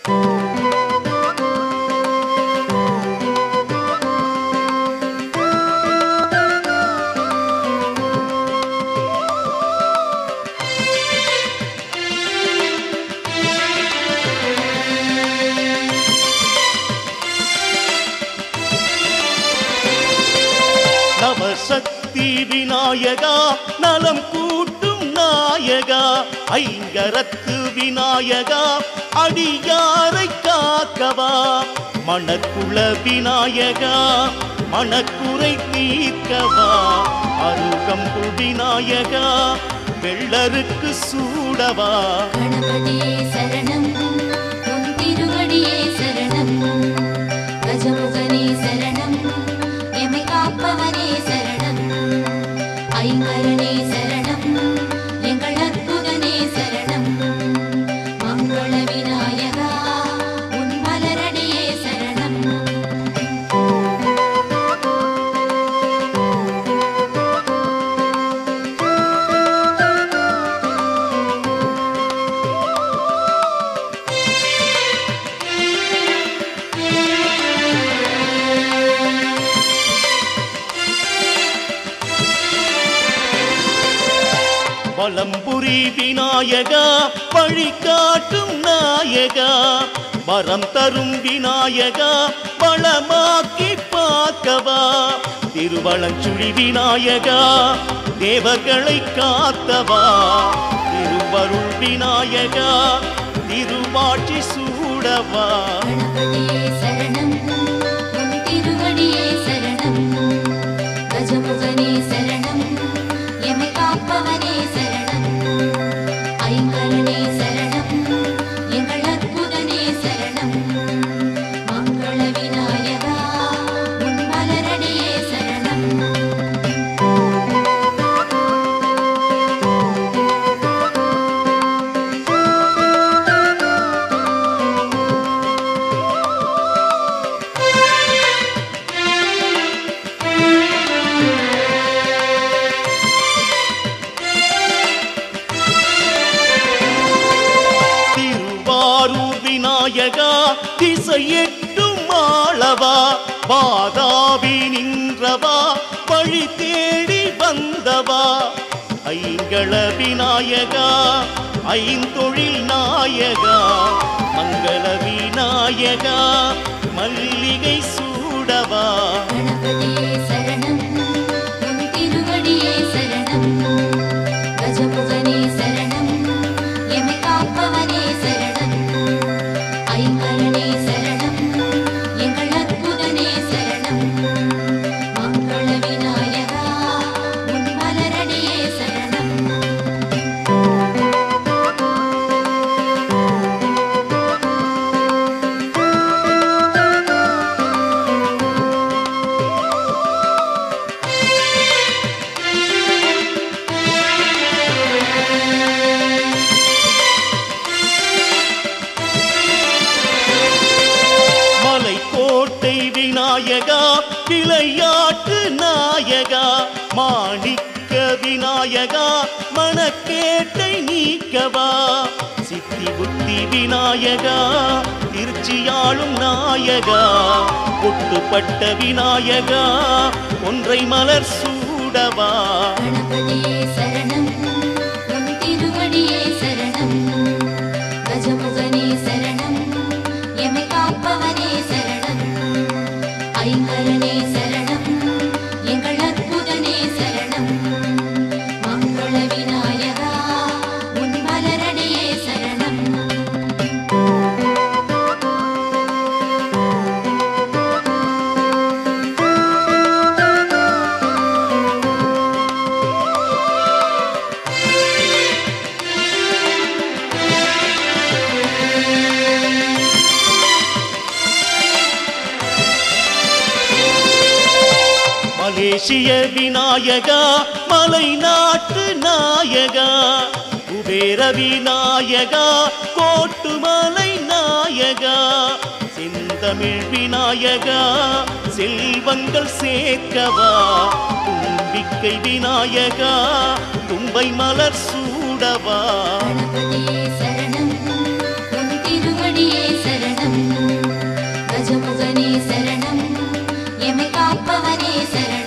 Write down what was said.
நவசக்தி விநாயகா நலம் கூட்டும் நாயகா ஐங்கரத்து விநாயகா அடியாரை காக்கவா மணக்குள விநாயகா மணக்குறை தீர்க்கவா அருகம்புல் விநாயகா வெள்ளருக்கு சூடவா கணபதியே சரணம் உன் திருவடியே சரணம் கஜமுகனே சரணம் எமை காப்பவனே சரணம் ஐங்கரனே சரணம் எங்கள் அற்புதனே சரணம் மங்கள விநாயகா உன் மலரடியே சரணம் வலம்புரி விநாயகா வழிகாட்டும் நாயகா வரம் தரும் விநாயகா வளமாக்கி பார்க்கவா திருவளஞ்சுழி விநாயகா தேவர்களை காத்தவா திருவருள் விநாயகா திருவாட்சி சூடவா கணபதியே சரணம் உன் திருவடியே சரணம் கஜமுகனே சரணம் எமை காப்பவனே சரணம் ஐங்கரனே சரணம் எங்கள் அற்புதனே சரணம் மங்கள விநாயகா உன் மலரடியே சரணம் திருவாரூர் விநாயகா திசையெட்டும் ஆளவா வாதாவி நின்றவா வழி தேடி வந்தவா ஐங்கள விநாயகா ஐந்தொழில் நாயகா மங்கள விநாயகா மல்லிகை சூடவா கணபதியே சரணம் உன் திருவடியே சரணம் கஜமுகனே சரணம் எமை காப்பவனே சரணம் ஐங்கரனே சரணம் எங்கள் அற்புதனே சரணம் மங்கள விநாயகா உன் மலரடியே சரணம் மலைக்கோட்டை விநாயகா விளையாட்டு நாயகா மாணிக்க விநாயகா மணக்கேட்டை நீக்கவா சித்தி புத்தி விநாயகா திருச்சியாளும் நாயகா ஒட்டுப்பட்ட விநாயகா ஒன்றை மலர் சூடவா கணபதியே சரணம் உன் திருவடியே சரணம் கஜமுகனே சரணம் எமை காப்பவனே சரணம் ஐங்கரனே சரணம் எங்கள் அற்புதனே சரணம் மங்கள விநாயகா உன் மலரடியே சரணம் மலேசிய விநாயகா மலை நாட்டு நாயகா குபேர விநாயகா கோட்டுமலை நாயகா செந்தமிழ் விநாயகா செல்வங்கள் சேர்க்கவா தும்பிக்கை விநாயகா தும்பை மலர் சூடவா கணபதியே சரணம் உன் திருவடியே சரணம் காப்பவனே சரணம்